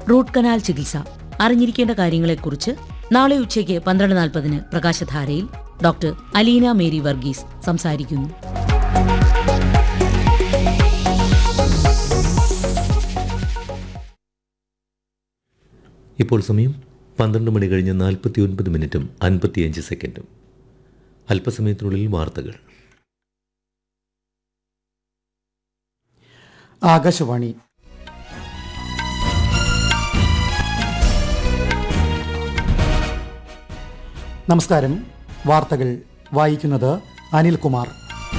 root canal ചികിത്സ അറിഞ്ഞിരിക്കേണ്ട കാര്യങ്ങളെക്കുറിച്ച് നാളെ ഉച്ചയ്ക്ക് പന്ത്രണ്ട് നാൽപ്പതിന് പ്രകാശധാരയിൽ ഡോക്ടർ അലീന മേരി വർഗീസ് സംസാരിക്കുന്നു ഇപ്പോൾ സമയം പന്ത്രണ്ട് മണി കഴിഞ്ഞ് നാൽപ്പത്തി ഒൻപത് മിനിറ്റും അൻപത്തിയഞ്ച് സെക്കൻഡും അല്പസമയത്തിനുള്ളിൽ വാർത്തകൾ ആകാശവാണി നമസ്കാരം വാർത്തകൾ വായിക്കുന്നത് അനിൽകുമാർ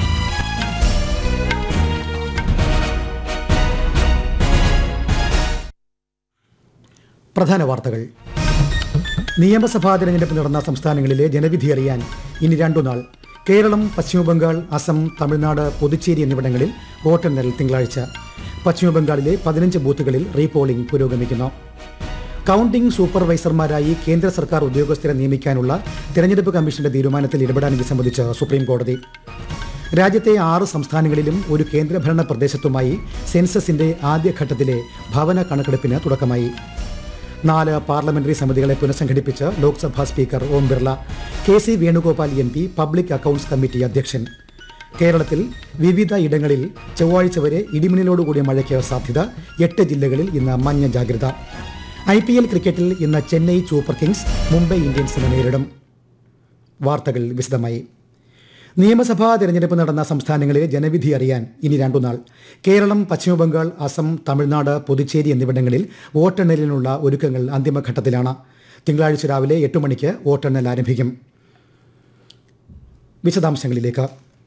പ്രധാന വാർത്തകൾ നിയമസഭാ തെരഞ്ഞെടുപ്പ് നടന്ന സംസ്ഥാനങ്ങളിലെ ജനവിധി അറിയാൻ ഇനി രണ്ടു നാൾ കേരളം പശ്ചിമബംഗാൾ അസം തമിഴ്നാട് പുതുച്ചേരി എന്നിവിടങ്ങളിൽ വോട്ടെണ്ണൽ തിങ്കളാഴ്ച പശ്ചിമബംഗാളിലെ പതിനഞ്ച് ബൂത്തുകളിൽ റീപോളിംഗ് പുരോഗമിക്കുന്നു കൌണ്ടിംഗ് സൂപ്പർവൈസർമാരായി കേന്ദ്ര സർക്കാർ ഉദ്യോഗസ്ഥരെ നിയമിക്കാനുള്ള തെരഞ്ഞെടുപ്പ് കമ്മീഷന്റെ തീരുമാനത്തിൽ ഇടപെടാൻ വിസമ്മതിച്ച് സുപ്രീം കോടതി രാജ്യത്തെ ആറ് സംസ്ഥാനങ്ങളിലും ഒരു കേന്ദ്രഭരണ പ്രദേശത്തുമായി സെൻസസിന്റെ ആദ്യഘട്ടത്തിലെ ഭവന കണക്കെടുപ്പിന് തുടക്കമായി നാല് പാർലമെന്ററി സമിതികളെ പുനഃസംഘടിപ്പിച്ച് Lok Sabha speaker Om Birla K C Venugopal M P public accounts committee അധ്യക്ഷൻ കേരളത്തിൽ വിവിധ ഇടങ്ങളിൽ ചൊവ്വാഴ്ച വരെ ഇടിമിന്നലോടുകൂടിയ മഴയ്ക്ക് സാധ്യത എട്ട് ജില്ലകളിൽ ഇന്ന് മഞ്ഞ ജാഗ്രത ഐ പി എൽ ക്രിക്കറ്റിൽ ഇന്ന് ചെന്നൈ സൂപ്പർ കിങ്സ് മുംബൈ ഇന്ത്യൻസിനെ നേരിടും വാർത്തകൾ വിശദമായി നിയമസഭാ തെരഞ്ഞെടുപ്പ് നടന്ന സംസ്ഥാനങ്ങളിലെ ജനവിധി അറിയാൻ ഇനി രണ്ടുനാൾ കേരളം പശ്ചിമബംഗാൾ അസം തമിഴ്നാട് പുതുച്ചേരി എന്നിവിടങ്ങളിൽ വോട്ടെണ്ണലിനുള്ള ഒരുക്കങ്ങൾ അന്തിമഘട്ടത്തിലാണ് തിങ്കളാഴ്ച രാവിലെ എട്ട് മണിക്ക് വോട്ടെണ്ണൽ ആരംഭിക്കും വിശദാംശങ്ങളിലേക്ക്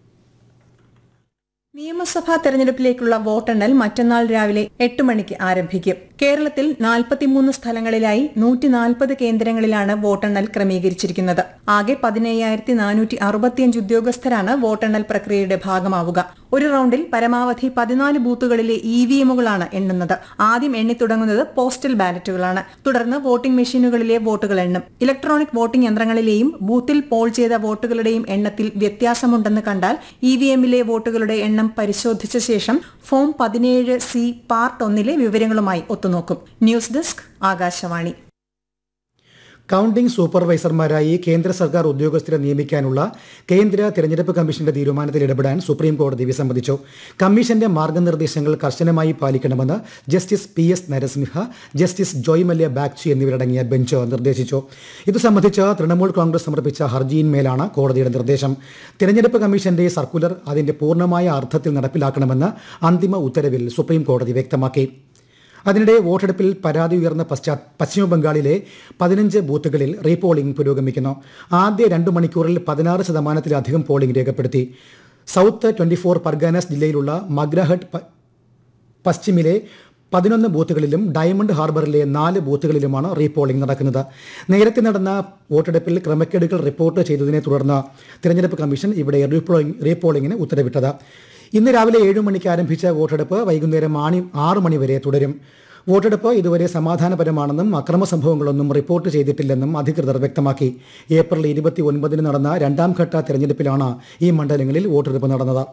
നിയമസഭാ തെരഞ്ഞെടുപ്പിലേക്കുള്ള വോട്ടെണ്ണൽ മറ്റന്നാൾ രാവിലെ എട്ട് മണിക്ക് ആരംഭിക്കും കേരളത്തിൽ നാൽപ്പത്തിമൂന്ന് സ്ഥലങ്ങളിലായി നൂറ്റി നാൽപ്പത് കേന്ദ്രങ്ങളിലാണ് വോട്ടെണ്ണൽ ക്രമീകരിച്ചിരിക്കുന്നത് ആകെ പതിനയ്യായിരത്തി നാനൂറ്റി അറുപത്തിയഞ്ച് ഉദ്യോഗസ്ഥരാണ് വോട്ടെണ്ണൽ പ്രക്രിയയുടെ ഭാഗമാവുക ഒരു റൌണ്ടിൽ പരമാവധി പതിനാല് ബൂത്തുകളിലെ ഇ വി എമ്മുകളാണ് എണ്ണുന്നത് ആദ്യം എണ്ണിത്തുടങ്ങുന്നത് പോസ്റ്റൽ ബാലറ്റുകളാണ് തുടർന്ന് വോട്ടിംഗ് മെഷീനുകളിലെ വോട്ടുകൾ എണ്ണും ഇലക്ട്രോണിക് വോട്ടിംഗ് യന്ത്രങ്ങളിലെയും ബൂത്തിൽ പോൾ ചെയ്ത വോട്ടുകളുടെയും എണ്ണത്തിൽ വ്യത്യാസമുണ്ടെന്ന് കണ്ടാൽ ഇ വി എമ്മിലെ വോട്ടുകളുടെ എണ്ണം പരിശോധിച്ച ശേഷം ഫോം പതിനേഴ് സി പാർട്ട് ഒന്നിലെ വിവരങ്ങളുമായി ഒത്തുനോക്കും ന്യൂസ് ഡെസ്ക് ആകാശവാണി കൌണ്ടിംഗ് സൂപ്പർവൈസർമാരായി കേന്ദ്ര സർക്കാർ ഉദ്യോഗസ്ഥരെ നിയമിക്കാനുള്ള കേന്ദ്ര തെരഞ്ഞെടുപ്പ് കമ്മീഷന്റെ തീരുമാനത്തിൽ ഇടപെടാൻ സുപ്രീം കോടതി വിസമ്മതിച്ചു കമ്മീഷന്റെ മാർഗനിർദ്ദേശങ്ങൾ കർശനമായി പാലിക്കണമെന്ന് justice P S Narasimha justice Joymalya Bagchi എന്നിവരടങ്ങിയ ബെഞ്ച് നിർദ്ദേശിച്ചു ഇത് സംബന്ധിച്ച് തൃണമൂൽ കോൺഗ്രസ് സമർപ്പിച്ച ഹർജിയിന്മേലാണ് കോടതിയുടെ നിർദ്ദേശം തെരഞ്ഞെടുപ്പ് കമ്മീഷന്റെ സർക്കുലർ അതിന്റെ പൂർണ്ണമായ അർത്ഥത്തിൽ നടപ്പിലാക്കണമെന്ന് അന്തിമ ഉത്തരവിൽ സുപ്രീം കോടതി വ്യക്തമാക്കി അതിനിടെ വോട്ടെടുപ്പിൽ പരാതി ഉയർന്ന പശ്ചാ പശ്ചിമബംഗാളിലെ പതിനഞ്ച് ബൂത്തുകളിൽ റീപോളിംഗ് പുരോഗമിക്കുന്നു ആദ്യ രണ്ടു മണിക്കൂറിൽ പതിനാറ് ശതമാനത്തിലധികം പോളിംഗ് രേഖപ്പെടുത്തി സൗത്ത് ട്വന്റി ഫോർ പർഗാനസ് ജില്ലയിലുള്ള മഗ്രഹട്ട് പ- പശ്ചിമിലെ പതിനൊന്ന് ബൂത്തുകളിലും ഡയമണ്ട് ഹാർബറിലെ നാല് ബൂത്തുകളിലുമാണ് റീപോളിംഗ് നടക്കുന്നത് നേരത്തെ നടന്ന വോട്ടെടുപ്പിൽ ക്രമക്കേടുകൾ റിപ്പോർട്ട് ചെയ്തതിനെ തുടർന്ന് തിരഞ്ഞെടുപ്പ് കമ്മീഷൻ ഇവിടെ റീപോളിംഗ് റീപോളിംഗിന് ഉത്തരവിട്ടത് ഇന്ന് രാവിലെ ഏഴ് മണിക്ക് ആരംഭിച്ച വോട്ടെടുപ്പ് വൈകുന്നേരം ആണി ആറ് മണി വരെ തുടരും വോട്ടെടുപ്പ് ഇതുവരെ സമാധാനപരമാണെന്നും അക്രമ സംഭവങ്ങളൊന്നും റിപ്പോർട്ട് ചെയ്തിട്ടില്ലെന്നും അധികൃതർ വ്യക്തമാക്കി ഏപ്രിൽ ഇരുപത്തി ഒൻപതിന് നടന്ന രണ്ടാം ഘട്ട തെരഞ്ഞെടുപ്പിലാണ് ഈ മണ്ഡലങ്ങളിൽ വോട്ടെടുപ്പ് നടന്നത്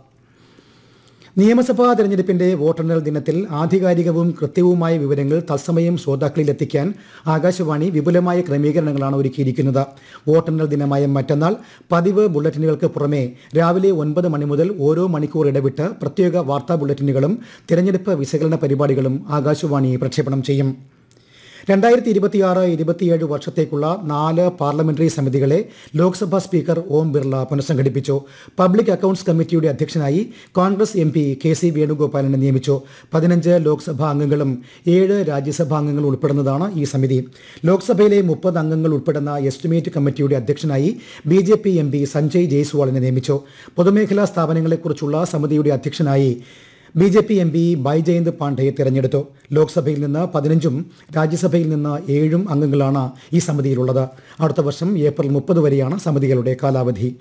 നിയമസഭാ തെരഞ്ഞെടുപ്പിന്റെ വോട്ടെണ്ണൽ ദിനത്തിൽ ആധികാരികവും കൃത്യവുമായ വിവരങ്ങൾ തത്സമയം ശ്രോതാക്കളിൽ എത്തിക്കാൻ ആകാശവാണി വിപുലമായ ക്രമീകരണങ്ങളാണ് ഒരുക്കിയിരിക്കുന്നത് വോട്ടെണ്ണൽ ദിനമായ മറ്റന്നാൾ പതിവ് ബുള്ളറ്റിനുകൾക്ക് പുറമെ രാവിലെ ഒൻപത് മണി മുതൽ ഓരോ മണിക്കൂർ ഇടവിട്ട് പ്രത്യേക വാർത്താ ബുള്ളറ്റിനുകളും തിരഞ്ഞെടുപ്പ് വിശകലന പരിപാടികളും ആകാശവാണി പ്രക്ഷേപണം ചെയ്യും രണ്ടായിരത്തി ഇരുപത്തിയാറ് ഇരുപത്തിയേഴ് വർഷത്തേക്കുള്ള നാല് പാർലമെന്ററി സമിതികളെ ലോക്സഭാ സ്പീക്കർ ഓം ബിർള പുനഃസംഘടിപ്പിച്ചു പബ്ലിക് അക്കൌണ്ട്സ് കമ്മിറ്റിയുടെ അധ്യക്ഷനായി Congress M P K C വേണുഗോപാലിനെ നിയമിച്ചു പതിനഞ്ച് ലോക്സഭാ അംഗങ്ങളും ഏഴ് രാജ്യസഭാ അംഗങ്ങളും ഉൾപ്പെടുന്നതാണ് ഈ സമിതി ലോക്സഭയിലെ മുപ്പത് അംഗങ്ങൾ ഉൾപ്പെടുന്ന എസ്റ്റിമേറ്റ് കമ്മിറ്റിയുടെ അധ്യക്ഷനായി B J P M P Sanjay ജയ്സ്വാളിനെ നിയമിച്ചു പൊതുമേഖലാ സ്ഥാപനങ്ങളെക്കുറിച്ചുള്ള സമിതിയുടെ അധ്യക്ഷനായി B J P M P Baijayant പാണ്ഡയെ തെരഞ്ഞെടുത്തു ലോക്സഭയിൽ നിന്ന് പതിനഞ്ചും രാജ്യസഭയിൽ നിന്ന് ഏഴും അംഗങ്ങളാണ് ഈ സമിതിയിലുള്ളത് അടുത്ത വർഷം ഏപ്രിൽ മുപ്പത് വരെയാണ് സമിതികളുടെ കാലാവധി